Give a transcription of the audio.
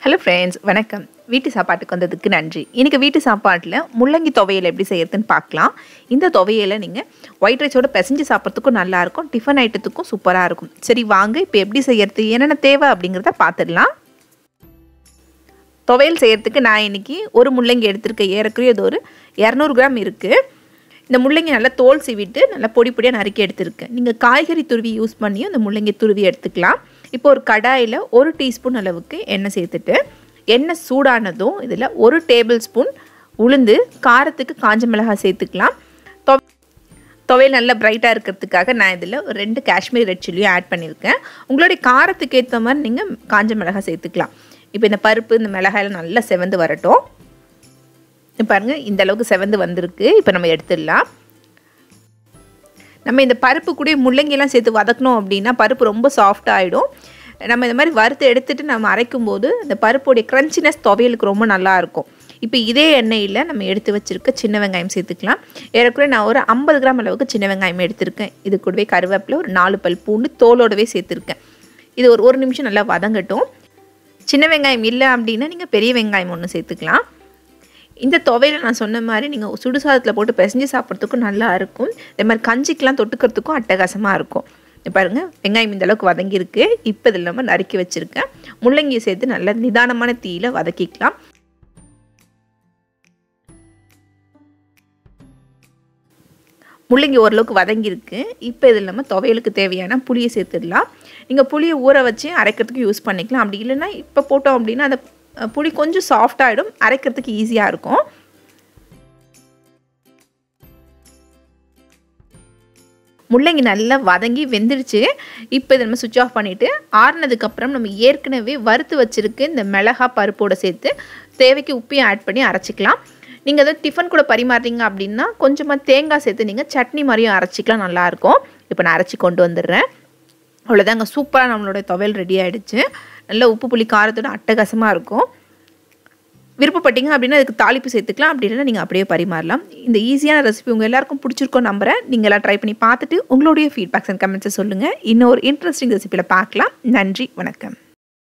hello friends வணக்கம் வீட்டு சாப்பாட்டுக்கு வந்ததுக்கு நன்றி இன்றைக்கி வீட்டு சாப்பாட்டில் முள்ளங்கி துவையல் எப்படி செய்யறதுன்னு பார்க்கலாம் இந்த துவையலை நீங்கள் ஒயிட் ரைஸோட பிசைஞ்சு சாப்பிட்றதுக்கும் நல்லாயிருக்கும் டிஃபன் ஐட்டத்துக்கும் சூப்பராக இருக்கும் சரி வாங்க இப்போ எப்படி செய்யறது என்னென்ன தேவை அப்படிங்கிறத பார்த்துடலாம் துவையல் செய்யறதுக்கு நான் இன்றைக்கி ஒரு முள்ளங்கி எடுத்திருக்கேன் ஏறக்குறைய அது ஒரு இரநூறு கிராம் இருக்குது இந்த முள்ளங்கி நல்லா தோல் சீவிட்டு நல்லா பொடி பொடியாக நறுக்கி எடுத்திருக்கேன் நீங்கள் காய்கறி துருவி யூஸ் பண்ணியும் இந்த முள்ளங்கி துருவி எடுத்துக்கலாம் இப்போ ஒரு கடாயில் ஒரு டீஸ்பூன் அளவுக்கு எண்ணெய் சேர்த்துட்டு எண்ணெய் சூடானதும் இதில் ஒரு டேபிள் ஸ்பூன் உளுந்து காரத்துக்கு காஞ்ச மிளகாய் சேர்த்துக்கலாம் தொ துவையல் நல்லா பிரைட்டாக இருக்கிறதுக்காக நான் இதில் ஒரு ரெண்டு காஷ்மீர் ரெட் சில்லியும் ஆட் பண்ணியிருக்கேன் உங்களுடைய காரத்துக்கு ஏற்ற மாதிரி நீங்கள் காஞ்ச மிளகாய் சேர்த்துக்கலாம் இப்போ இந்த பருப்பு இந்த மிளகாயெல்லாம் நல்லா செவந்து வரட்டும் பாருங்கள் இந்த அளவுக்கு செவந்து வந்திருக்கு இப்போ நம்ம எடுத்துடலாம் நம்ம இந்த பருப்பு கூட முள்ளங்கியெல்லாம் சேர்த்து வதக்கணும் அப்படின்னா பருப்பு ரொம்ப சாஃப்ட் ஆகிடும் நம்ம இந்த மாதிரி வறுத்து எடுத்துகிட்டு நம்ம அரைக்கும் போது இந்த பருப்புடைய க்ரன்ச்சினஸ் துவையலுக்கு ரொம்ப நல்லாயிருக்கும் இப்போ இதே எண்ணெயில் நம்ம எடுத்து வச்சுருக்க சின்ன வெங்காயம் சேர்த்துக்கலாம் ஏறக்குறைய நான் ஒரு ஐம்பது கிராம் அளவுக்கு சின்ன வெங்காயம் எடுத்திருக்கேன் இது கூடவே கருவேப்பிலை ஒரு நாலு பல் பூண்டு தோலோடவே சேர்த்துருக்கேன் இது ஒரு ஒரு நிமிஷம் நல்லா வதங்கட்டும் சின்ன வெங்காயம் இல்லை அப்படின்னா நீங்கள் பெரிய வெங்காயம் ஒன்று சேர்த்துக்கலாம் இந்த துவையில் நான் சொன்ன மாதிரி நீங்கள் சுடுசாதத்தில் போட்டு பிசைஞ்சு சாப்பிட்றதுக்கும் நல்லா இருக்கும் இதே மாதிரி கஞ்சிக்கெலாம் தொட்டுக்கிறதுக்கும் அட்டகாசமாக இருக்கும் பாருங்கள் வெங்காயம் இந்த அளவுக்கு வதங்கியிருக்கு இப்போ இதில் நம்ம நறுக்கி வச்சுருக்கேன் முள்ளங்கியை சேர்த்து நல்ல நிதானமான தீயில் வதக்கிக்கலாம் முள்ளங்கி ஓரளவுக்கு வதங்கியிருக்கு இப்போ இதில் நம்ம துவையலுக்கு தேவையான புளியை சேர்த்துடலாம் நீங்கள் புளியை ஊற வச்சு அரைக்கிறதுக்கு யூஸ் பண்ணிக்கலாம் அப்படி இல்லைன்னா இப்போ போட்டோம் அப்படின்னா அந்த புளி கொஞ்சம் சாஃப்டாகிடும் அரைக்கிறதுக்கு ஈஸியாக இருக்கும் முள்ளங்கி நல்லா வதங்கி வெந்துடுச்சு இப்போ இதை நம்ம சுவிட்ச் ஆஃப் பண்ணிவிட்டு ஆறுனதுக்கப்புறம் நம்ம ஏற்கனவே வறுத்து வச்சுருக்கு இந்த மிளகா பருப்போடு சேர்த்து தேவைக்கு உப்பையும் ஆட் பண்ணி அரைச்சிக்கலாம் நீங்கள் அதை டிஃபன் கூட பரிமாறுறீங்க அப்படின்னா கொஞ்சமாக தேங்காய் சேர்த்து நீங்கள் சட்னி மாதிரியும் அரைச்சிக்கலாம் நல்லாயிருக்கும் இப்போ நான் அரைச்சி கொண்டு வந்துடுறேன் அவ்வளோதாங்க சூப்பராக நம்மளோட துவையல் ரெடி ஆகிடுச்சு நல்ல உப்பு புளி காரத்தோட அட்டகாசமாக இருக்கும் விருப்பப்பட்டீங்க அப்படின்னா அதுக்கு தாளிப்பு சேர்த்துக்கலாம் அப்படி இல்லைன்னா நீங்கள் அப்படியே பரிமாறலாம் இந்த ஈஸியான ரெசிபி உங்கள் எல்லாருக்கும் பிடிச்சிருக்கோம் நம்புறேன் நீங்கள் எல்லாம் ட்ரை பண்ணி பார்த்துட்டு உங்களுடைய ஃபீட்பேக்ஸ் அண்ட் கமெண்ட்ஸை சொல்லுங்கள் இன்னொரு இன்ட்ரெஸ்டிங் ரெசிபியில் பார்க்கலாம் நன்றி வணக்கம்